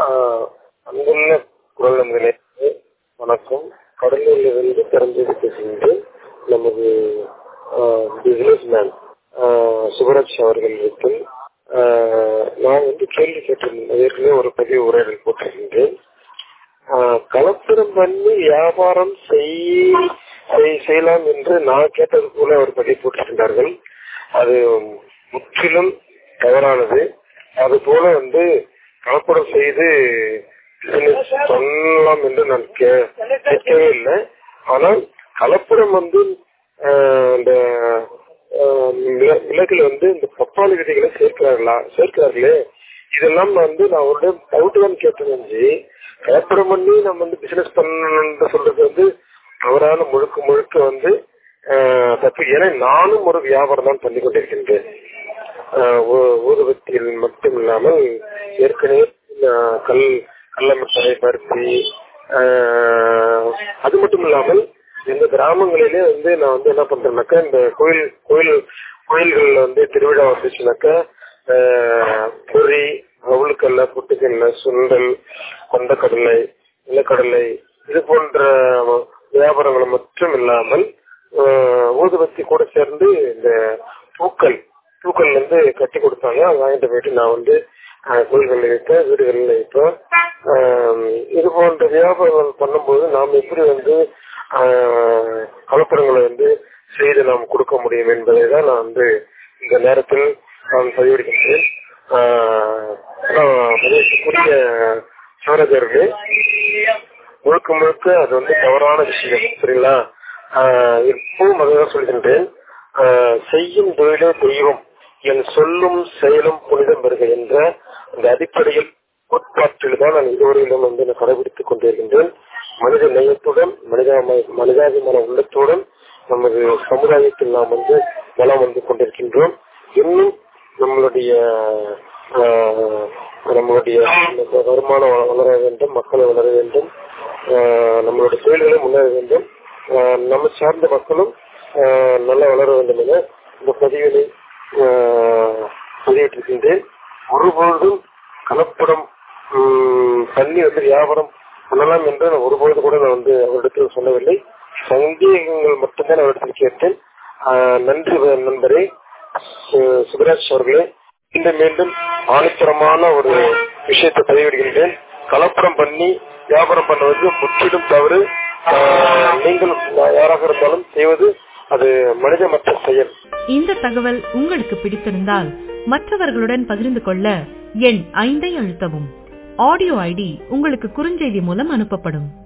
ஆஹ் அன்புள்ள குரல் நிலையத்துக்கு வணக்கம் கடலூரிலிருந்து திறந்தது பேசுகின்றேன் நமது பிசினஸ் மேன் சுபராஜ் அவர்கள் இருக்கும் நான் வந்து கேள்வி கேட்டிருந்தேன் ஏற்கனவே ஒரு பதிவு உரையாடல் போட்டிருக்கின்றேன் ஆஹ் கலப்படம் பண்ணி வியாபாரம் செய்- செய்- செய்யலாம் என்று நான் கேட்டது போல ஒரு பதிவு போட்டிருக்கின்றார்கள் அது முற்றிலும் தவறானது அது போல வந்து கலப்படம் செய்து business பண்ணலாம் என்று நான் கே- கேட்கவே இல்லை ஆனால் கலப்படம் வந்து ஆஹ் இந்த ஆஹ் மிள- மிளகுல வந்து இந்த பப்பாளி விதைகளை சேர்க்கிறார்களா சேர்க்கிறார்களே இதெல்லாம் வந்து நான் ஒரு டவுட் தான் கேட்டேன் கலப்படம் பண்ணி நம்ம வந்து பிசினஸ் பண்ணணும்னு சொல்றது வந்து தவறான முழுக்க முழுக்க வந்து ஆஹ் தப்பு ஏன்னா நானும் ஒரு வியாபாரம் தான் பண்ணி கொண்டிருக்கின்றேன் ஆஹ் ஊ- ஊதுபத்தியில் மட்டும் இல்லாமல் ஏற்கனவே ஆஹ் கல் கடல மிட்டாய் பருத்தி ஆஹ் அது மட்டும் இல்லாமல் இந்த கிராமங்களிலே வந்து நான் வந்து என்ன பண்றேன்னாக்கா இந்த கோயில் கோயில் கோயில்கள்ல வந்து திருவிழா வந்துச்சுனாக்கா ஆஹ் பொரி அவளுக்கல்ல புட்டுக்கல்ல சுண்டல் கொண்டக்கடலை நிலக்கடலை இது போன்ற வியாபாரங்கள் மட்டும் இல்லாமல் ஆஹ் ஊதுபத்தி கூட சேர்ந்து இந்த பூக்கள் பூக்கள் வந்து கட்டி கொடுத்தாங்க அதை வாங்கிட்டு போயிட்டு நான் வந்து ஆஹ் கோயில்களில் வைப்பேன் வீடுகளில் வைப்பேன் ஆஹ் இது போன்ற வியாபாரங்கள் பண்ணும்போது நாம் எப்படி வந்து ஆஹ் கலப்படங்களை வந்து செய்து நாம் கொடுக்க முடியும் என்பதை தான் நான் வந்து இந்த நேரத்தில் நான் பதிவிடுகின்றேன் ஆஹ் நான் மதிப்புக்குரிய சிவராஜர்களே முழுக்க முழுக்க அது வந்து தவறான விஷயம் சரிங்களா ஆஹ் இப்பவும் அதான் சொல்கின்றேன் ஆஹ் செய்யும் தொழிலே தெய்வம் என் சொல்லும் செயலும் புனிதம் பெறுக என்ற அந்த அடிப்படையில் கோட்பாட்டில் தான் நான் இதுவரையிலும் வந்து நான் கடைபிடித்துக் கொண்டிருக்கின்றேன் மனித நேயத்துடன் மனிதாம மனிதாபிமான உள்ளத்துடன் நமது சமுதாயத்தில் நாம் வந்து வளம் வந்து கொண்டிருக்கின்றோம் இன்னும் நம்மளுடைய ஆஹ், நம்மளுடைய இந்த வருமானம் வள- வளர வேண்டும் மக்கள் வளர வேண்டும் ஆஹ், நம்மளுடைய தொழில்களும் முன்னேற வேண்டும் ஆஹ், நம்ம சார்ந்த மக்களும் ஆஹ், நல்லா வளர வேண்டும் என இந்த பதிவினை ஆஹ், பதிவிட்டிருக்கின்றேன் ஒருபொழுதும் கலப்படம் உம், பண்ணி வந்து வியாபாரம் பண்ணலாம் என்று நான் ஒருபொழுது கூட நான் வந்து அவரிடத்தில் சொல்லவில்லை சந்தேகங்கள் மட்டும்தான் அவரிடத்தில் கேட்டேன் ஆஹ், நன்றி நண்பரே சு- சுபராஜ் அவர்களே மீண்டும் மீண்டும் ஆணித்தரமான ஒரு விஷயத்தை பதிவிடுகின்றேன் கலப்படம் பண்ணி வியாபாரம் பண்ணுவது முற்றிலும் தவறு ஆஹ், நீங்கள் யாராக இருந்தாலும் செய்வது அது மனிதமற்ற செயல் இந்த தகவல் உங்களுக்கு பிடித்திருந்தால் மற்றவர்களுடன் பகிர்ந்து கொள்ள எண் ஐந்தை அழுத்தவும் ஆடியோ ஐடி உங்களுக்கு குறுஞ்செய்தி மூலம் அனுப்பப்படும்